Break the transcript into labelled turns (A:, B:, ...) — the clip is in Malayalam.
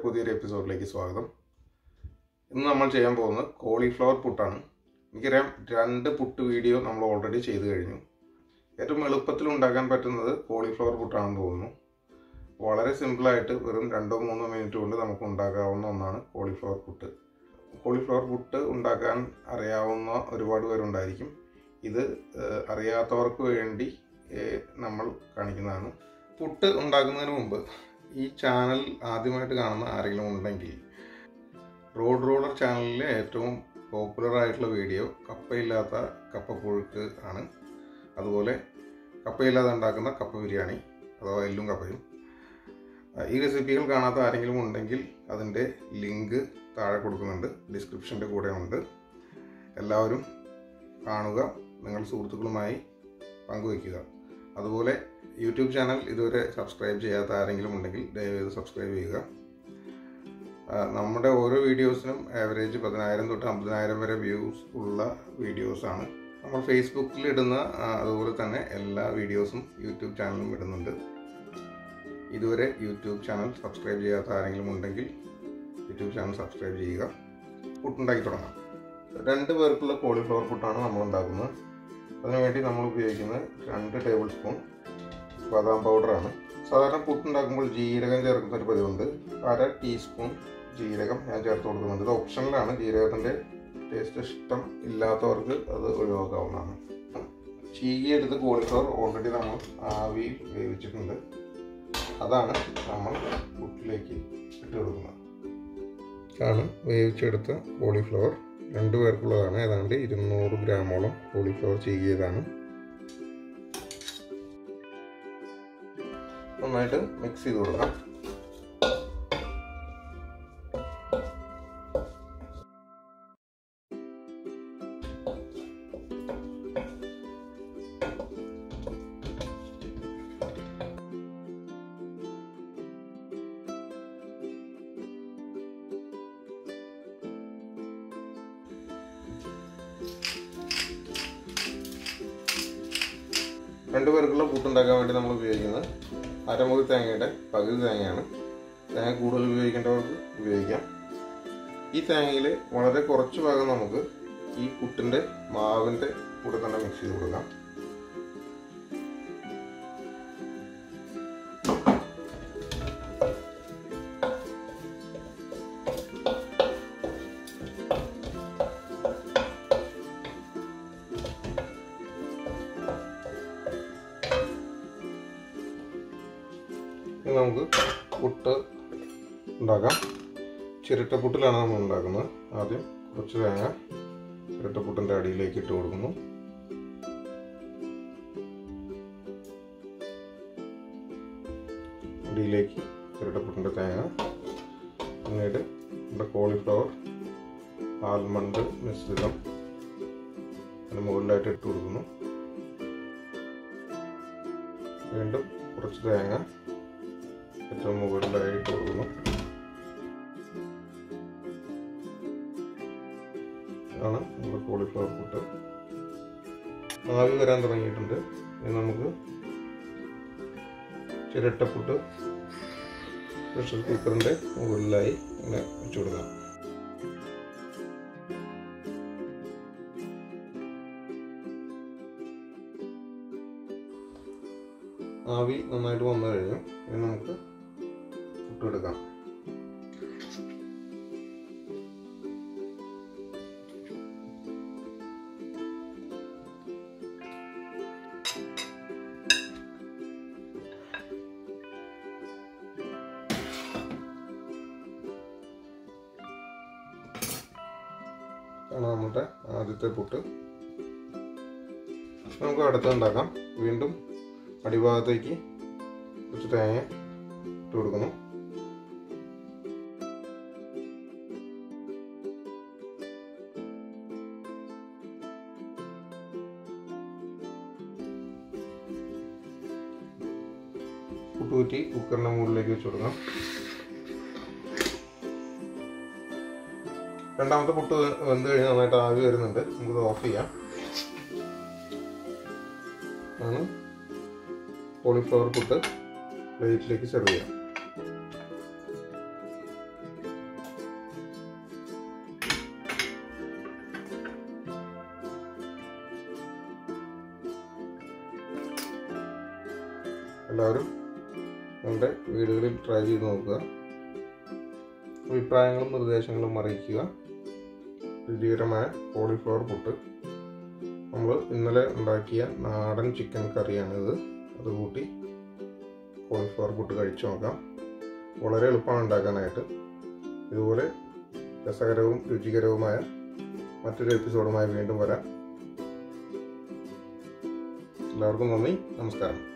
A: പുതിയൊരു എപ്പിസോഡിലേക്ക് സ്വാഗതം ഇന്ന് നമ്മൾ ചെയ്യാൻ പോകുന്നത് കോളിഫ്ലവർ പുട്ടാണ് എനിക്കറിയാം രണ്ട് പുട്ട് വീഡിയോ നമ്മൾ ഓൾറെഡി ചെയ്തു കഴിഞ്ഞു ഏറ്റവും എളുപ്പത്തിൽ ഉണ്ടാക്കാൻ പറ്റുന്നത് കോളിഫ്ലവർ പുട്ടാണെന്ന് തോന്നുന്നു വളരെ സിമ്പിളായിട്ട് വെറും രണ്ടോ മൂന്നോ മിനിറ്റ് കൊണ്ട് നമുക്ക് ഉണ്ടാക്കാവുന്ന ഒന്നാണ് കോളിഫ്ലവർ പുട്ട് കോളിഫ്ലവർ പുട്ട് ഉണ്ടാക്കാൻ അറിയാവുന്ന ഒരുപാട് പേരുണ്ടായിരിക്കും ഇത് ഏഹ്, അറിയാത്തവർക്ക് വേണ്ടി ഏഹ്, നമ്മൾ കാണിക്കുന്നതാണ് പുട്ട് ഉണ്ടാക്കുന്നതിന് മുമ്പ് ഈ ചാനൽ ആദ്യമായിട്ട് കാണുന്ന ആരെങ്കിലും ഉണ്ടെങ്കിൽ റോഡ് റോളർ ചാനലിലെ ഏറ്റവും പോപ്പുലർ ആയിട്ടുള്ള വീഡിയോ കപ്പയില്ലാത്ത കപ്പ പുഴുക്ക് ആണ് അതുപോലെ കപ്പയില്ലാതെ ഉണ്ടാക്കുന്ന കപ്പ ബിരിയാണി അഥവാ എല്ലും കപ്പയും ആ, ഈ റെസിപ്പികൾ കാണാത്ത ആരെങ്കിലും ഉണ്ടെങ്കിൽ അതിൻ്റെ ലിങ്ക് താഴെ കൊടുക്കുന്നുണ്ട് ഡിസ്ക്രിപ്ഷൻ്റെ കൂടെ ഉണ്ട് എല്ലാവരും കാണുക നിങ്ങൾ സുഹൃത്തുക്കളുമായി പങ്കുവയ്ക്കുക അതുപോലെ യൂട്യൂബ് ചാനൽ ഇതുവരെ സബ്സ്ക്രൈബ് ചെയ്യാത്ത ആരെങ്കിലും ഉണ്ടെങ്കിൽ ദയവേത് സബ്സ്ക്രൈബ് ചെയ്യുക ആ, നമ്മുടെ ഓരോ വീഡിയോസിനും ആവറേജ് പതിനായിരം തൊട്ട് അമ്പതിനായിരം വരെ വ്യൂസ് ഉള്ള വീഡിയോസാണ് നമ്മൾ ഫേസ്ബുക്കിൽ ഇടുന്ന ആ, അതുപോലെ തന്നെ എല്ലാ വീഡിയോസും യൂട്യൂബ് ചാനലിലും ഇടുന്നുണ്ട് ഇതുവരെ യൂട്യൂബ് ചാനൽ സബ്സ്ക്രൈബ് ചെയ്യാത്ത ആരെങ്കിലും ഉണ്ടെങ്കിൽ യൂട്യൂബ് ചാനൽ സബ്സ്ക്രൈബ് ചെയ്യുക പുട്ടുണ്ടാക്കി തുടങ്ങാം രണ്ട് പേർക്കുള്ള കോളിഫ്ലവർ പുട്ടാണ് നമ്മൾ ഉണ്ടാക്കുന്നത് അതിനുവേണ്ടി നമ്മൾ ഉപയോഗിക്കുന്നത് രണ്ട് ടേബിൾ സ്പൂൺ ബദാം പൗഡറാണ് സാധാരണ പുട്ടുണ്ടാക്കുമ്പോൾ ജീരകം ചേർക്കുന്ന ഒരു പതിവുണ്ട് അര ടീസ്പൂൺ ജീരകം ഞാൻ ചേർത്ത് കൊടുക്കുന്നുണ്ട് ഇത് ഓപ്ഷനിലാണ് ജീരകത്തിൻ്റെ ടേസ്റ്റ് ഇഷ്ടം ഇല്ലാത്തവർക്ക് അത് ഒഴിവാക്കാവുന്നതാണ് ചീകിയെടുത്ത് കോളിഫ്ലവർ ഓൾറെഡി നമ്മൾ ആവിയിൽ വേവിച്ചിട്ടുണ്ട് അതാണ് നമ്മൾ പുട്ടിലേക്ക് ഇട്ട് കൊടുക്കുന്നത് ഇതാണ് വേവിച്ചെടുത്ത കോളിഫ്ലവർ രണ്ടു പേർക്കുള്ളതാണ് ഏതാണ്ട് ഇരുന്നൂറ് ഗ്രാമോളം കോളിഫ്ലവർ ചീകിയതാണ് നന്നായിട്ട് മിക്സ് ചെയ്ത് കൊടുക്കാം രണ്ടു പേർക്കുള്ള പുട്ടുണ്ടാക്കാൻ വേണ്ടി നമ്മൾ ഉപയോഗിക്കുന്നത് അരമുറി തേങ്ങയുടെ പകുതി തേങ്ങയാണ് തേങ്ങ കൂടുതൽ ഉപയോഗിക്കേണ്ടവർക്ക് ഉപയോഗിക്കാം ഈ തേങ്ങയിൽ വളരെ കുറച്ച് ഭാഗം നമുക്ക് ഈ പുട്ടിൻ്റെ മാവിൻ്റെ കൂടെ തന്നെ മിക്സ് ചെയ്ത് കൊടുക്കാം ഇനി നമുക്ക് പുട്ട് ഉണ്ടാക്കാം ചിരട്ടപ്പുട്ടിലാണ് നമ്മൾ ഉണ്ടാക്കുന്നത് ആദ്യം കുറച്ച് തേങ്ങ ചിരട്ടപ്പുട്ടിൻ്റെ അടിയിലേക്ക് ഇട്ട് കൊടുക്കുന്നു അടിയിലേക്ക് ചിരട്ടപ്പുട്ടിൻ്റെ തേങ്ങ പിന്നീട് നമ്മുടെ കോളിഫ്ലവർ ആൽമണ്ട് മിശ്രിതം അതിന് മുകളിലായിട്ട് ഇട്ട് കൊടുക്കുന്നു വീണ്ടും കുറച്ച് തേങ്ങ ഏറ്റവും മുകളിലായിട്ട് കൊടുക്കുന്നു ആണ് നമ്മുടെ കോളിഫ്ലവർ പുട്ട് ആവി വരാൻ തുടങ്ങിയിട്ടുണ്ട് ഇനി നമുക്ക് ചിരട്ടപ്പുട്ട് പ്രഷർ കുക്കറിൻ്റെ മുകളിലായി ഇങ്ങനെ വെച്ച് കൊടുക്കാം ആവി നന്നായിട്ട് വന്നു കഴിഞ്ഞു ഇനി നമുക്ക് പുട്ടെടുക്കാം ആണ് നമ്മുടെ ആദ്യത്തെ പുട്ട് നമുക്ക് അടുത്ത ഉണ്ടാക്കാം വീണ്ടും അടിഭാഗത്തേക്ക് കുറച്ച് തേങ്ങ ഇട്ട് കൊടുക്കുന്നു പുട്ടുകുറ്റി കുക്കറിന്റെ മുകളിലേക്ക് വെച്ച് കൊടുക്കാം രണ്ടാമത്തെ പുട്ട് വെന്ത് കഴിഞ്ഞ് നന്നായിട്ട് ആവി വരുന്നുണ്ട് നമുക്കിത് ഓഫ് ചെയ്യാം ആണ് കോളിഫ്ലവർ പുട്ട് പ്ലേറ്റിലേക്ക് സെർവ് ചെയ്യാം എല്ലാവരും നിങ്ങളുടെ വീടുകളിൽ ട്രൈ ചെയ്ത് നോക്കുക അഭിപ്രായങ്ങളും നിർദ്ദേശങ്ങളും അറിയിക്കുക രുചികരമായ കോളിഫ്ലവർ പുട്ട് നമ്മൾ ഇന്നലെ ഉണ്ടാക്കിയ നാടൻ ചിക്കൻ കറിയാണിത് അത് കൂട്ടി കോളിഫ്ലവർ പുട്ട് കഴിച്ചു നോക്കാം വളരെ എളുപ്പമാണ് ഉണ്ടാക്കാനായിട്ട് ഇതുപോലെ രസകരവും രുചികരവുമായ മറ്റൊരു എപ്പിസോഡുമായി വീണ്ടും വരാം എല്ലാവർക്കും നന്ദി നമസ്കാരം